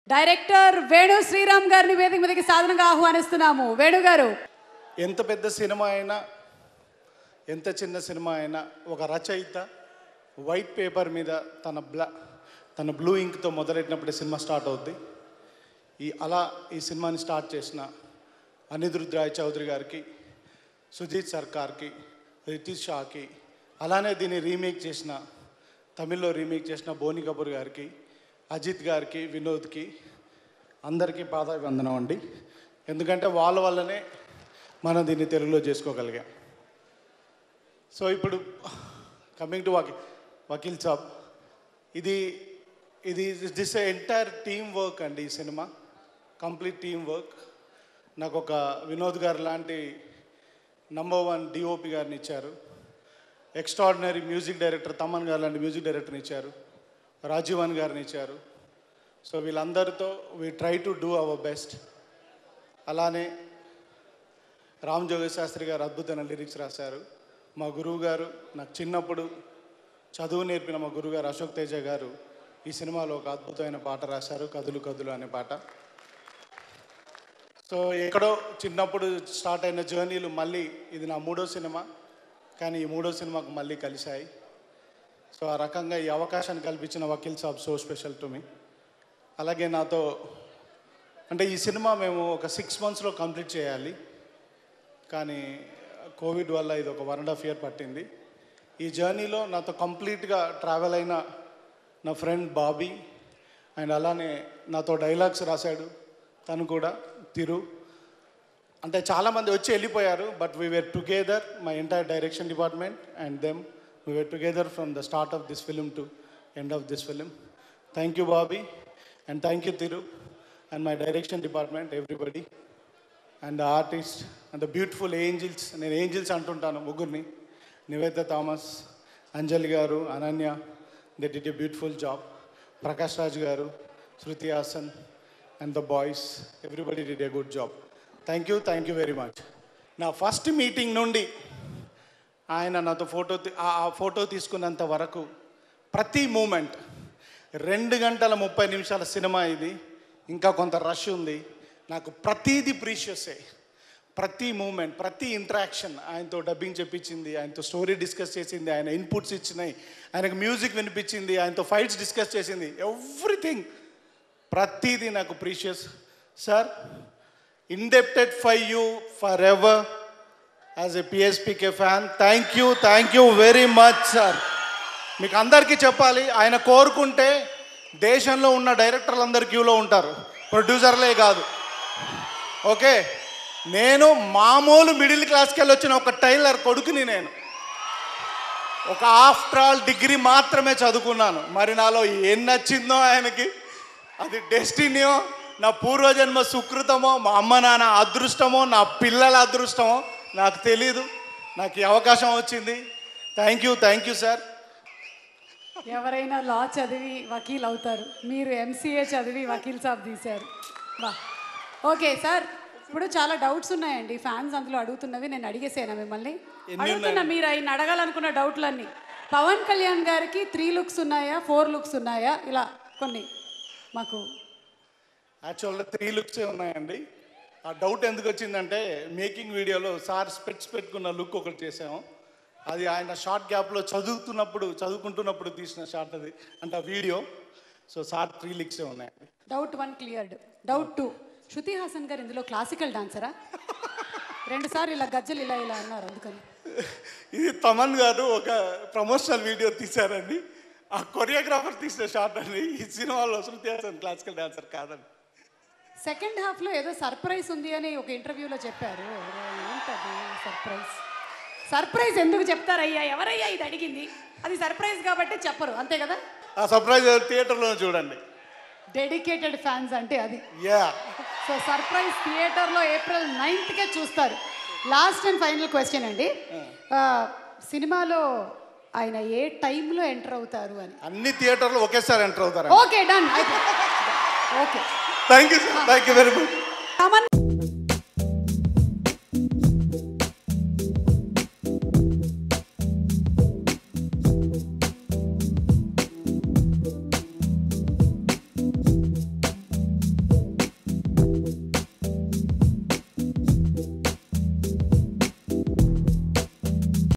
director Venu Sriram గారిని వేదిక మీదకి సాధనగా ఆహ్వానిస్తున్నాము వేణు గారు ఎంత పెద్ద సినిమా అయినా ఎంత చిన్న సినిమా అయినా ఒక రచయిత వైట్ పేపర్ మీద తన బ్లా తన బ్లూ ఇంక్తో మొదలెట్టినప్పుడే సినిమా స్టార్ట్ అవుద్ది ఈ అలా ఈ సినిమాని స్టార్ట్ చేసిన అనిరుద్ రాయ్ చౌదరి గారికి సుజీత్ సర్కార్కి రితీష్ షాకి అలానే దీన్ని రీమేక్ చేసిన తమిళ్లో రీమేక్ చేసిన బోని కపూర్ గారికి అజిత్ గారికి వినోద్కి అందరికీ పాదాభివందనం అండి ఎందుకంటే వాళ్ళ వల్లనే మనం దీన్ని తెలుగులో చేసుకోగలిగాం సో ఇప్పుడు కమింగ్ టు వకీ వకీల్ సాబ్ ఇది ఇది దిస్ ఎంటైర్ టీమ్ వర్క్ అండి ఈ సినిమా కంప్లీట్ టీమ్ వర్క్ నాకు ఒక వినోద్ గారు లాంటి నంబర్ వన్ డిఓపి గారిని ఇచ్చారు ఎక్స్ట్రాడినరీ మ్యూజిక్ డైరెక్టర్ తమన్ గారు లాంటి మ్యూజిక్ డైరెక్టర్ని ఇచ్చారు రాజీవన్ గారిని ఇచ్చారు సో వీళ్ళందరితో we try to do our best అలానే రామ్ జోగేశ్ శాస్త్రి గారు అద్భుతమైన లిరిక్స్ రాశారు మా గురువు గారు నాకు చిన్నప్పుడు చదువు నేర్పిన మా గురువు గారు అశోక్ తేజ గారు ఈ సినిమాలో ఒక అద్భుతమైన పాట రాశారు కదులు కదులు అనే పాట సో ఎక్కడో చిన్నప్పుడు స్టార్ట్ అయిన జర్నీలు మళ్ళీ ఇది నా మూడో సినిమా కానీ ఈ మూడో సినిమాకు మళ్ళీ కలిశాయి సో ఆ రకంగా ఈ అవకాశాన్ని కల్పించిన Vakeel Saab so special to me అలాగే నాతో అంటే ఈ సినిమా మేము ఒక సిక్స్ మంత్స్లో కంప్లీట్ చేయాలి కానీ కోవిడ్ వల్ల ఇది ఒక వన్ అండ్ హాఫ్ ఇయర్ పట్టింది ఈ జర్నీలో నాతో కంప్లీట్గా ట్రావెల్ అయిన నా ఫ్రెండ్ బాబీ అండ్ అలానే నాతో డైలాగ్స్ రాశాడు తను కూడా తిరు అంటే చాలామంది వచ్చి వెళ్ళిపోయారు but we were together my entire direction department and them we were together from the start of this film to end of this film thank you Bobby and thank you Thiru and my direction department everybody and the artist and the beautiful angels నేను angels అంటుంటాను ముగ్గురిని Nivetha Thomas Anjali garu Ananya they did a beautiful job Prakash Raj garu Shruti Haasan and the boys everybody did a good job thank you thank you very much నా first meeting నుండి ఆయన నాతో photo తీ- ఆ ఆ ఫోటో తీసుకున్నంత వరకు ప్రతి మూమెంట్ రెండు గంటల ముప్పై నిమిషాల సినిమా ఇది ఇంకా కొంత రష్ ఉంది నాకు ప్రతీది ప్రీషియసే ప్రతి మూమెంట్ ప్రతి ఇంటరాక్షన్ ఆయనతో డబ్బింగ్ చెప్పించింది ఆయనతో స్టోరీ డిస్కస్ చేసింది ఆయన ఇన్పుట్స్ ఇచ్చినాయి ఆయనకు మ్యూజిక్ వినిపించింది ఆయనతో ఫైట్స్ డిస్కస్ చేసింది ఎవ్రీథింగ్ ప్రతిదీ నాకు precious sir indebted for you for ever as a PSPK fan thank you thank you very much sir మీకు అందరికీ చెప్పాలి ఆయన కోరుకుంటే దేశంలో ఉన్న డైరెక్టర్లు అందరు క్యూలో ఉంటారు ప్రొడ్యూసర్లే కాదు ఓకే నేను మామూలు మిడిల్ క్లాస్కి వెళ్ళి వచ్చిన ఒక టైలర్ కొడుకుని నేను ఒక ఆఫ్టర్ ఆల్ డిగ్రీ మాత్రమే చదువుకున్నాను మరి నాలో ఏం నచ్చిందో ఆయనకి అది డెస్టినీయో నా పూర్వజన్మ సుకృతమో మా అమ్మ నాన్న అదృష్టమో నా పిల్లల అదృష్టమో నాకు తెలీదు నాకు ఈ అవకాశం వచ్చింది thank you thank you sir ఎవరైనా లా చదివి వకీల్ అవుతారు మీరు ఎంసీఏ చదివి వకీల్ సాబ్ తీశారు బా ఓకే సార్ ఇప్పుడు చాలా డౌట్స్ ఉన్నాయండి ఫ్యాన్స్ అందులో అడుగుతున్నవి నేను అడిగేసాను మిమ్మల్ని ఎన్ని అడుగుతున్నా మీరు ఆయన అడగాలనుకున్న డౌట్లన్నీ పవన్ కళ్యాణ్ గారికి త్రీ లుక్స్ ఉన్నాయా ఫోర్ లుక్స్ ఉన్నాయా ఇలా కొన్ని మాకు యాక్చువల్గా త్రీ లుక్సే ఉన్నాయండి ఆ డౌట్ ఎందుకు వచ్చిందంటే మేకింగ్ వీడియోలో సార్ స్పెట్స్ పెట్టుకున్న లుక్ ఒకటి చేసాము అది ఆయన షార్ట్ గ్యాప్లో చదువుతున్నప్పుడు చదువుకుంటున్నప్పుడు తీసిన షార్ట్ అది అంటే ఆ వీడియో సో సార్ త్రీ లుక్సే ఉన్నాయండి doubt one cleared doubt two Shruti Haasan garu ఇందులో క్లాసికల్ డాన్సరా రెండు సార్లు ఇలా గజ్జలు ఇలా ఇలా అన్నారు అందుకని ఇది తమన్ గారు ఒక ప్రమోషనల్ వీడియో తీశారండి ఆ కొరియోగ్రాఫర్ తీసిన షార్ట్ అండి ఈ సినిమాలో శృతి హాసన్ క్లాసికల్ డాన్సర్ కాదండి సెకండ్ హాఫ్లో ఏదో సర్ప్రైజ్ ఉంది అని ఒక ఇంటర్వ్యూలో చెప్పారు ఏంటది సర్ప్రైజ్ సర్ప్రైజ్ ఎందుకు చెప్తారయ్యా ఎవరయ్యా ఇది అడిగింది అది సర్ప్రైజ్ కాబట్టి చెప్పరు అంతే కదా ఆ సర్ప్రైజ్ థియేటర్లో చూడండి డెడికేటెడ్ ఫ్యాన్స్ అంటే అది యా సో సర్ప్రైజ్ థియేటర్లో ఏప్రిల్ నైన్త్కే చూస్తారు లాస్ట్ అండ్ ఫైనల్ క్వశ్చన్ అండి ఆ, సినిమాలో ఆయన ఏ టైంలో ఎంటర్ అవుతారు అని అన్ని థియేటర్లు ఒకేసారి ఎంటర్ అవుతారు okay done okay thank you sir thank you very much common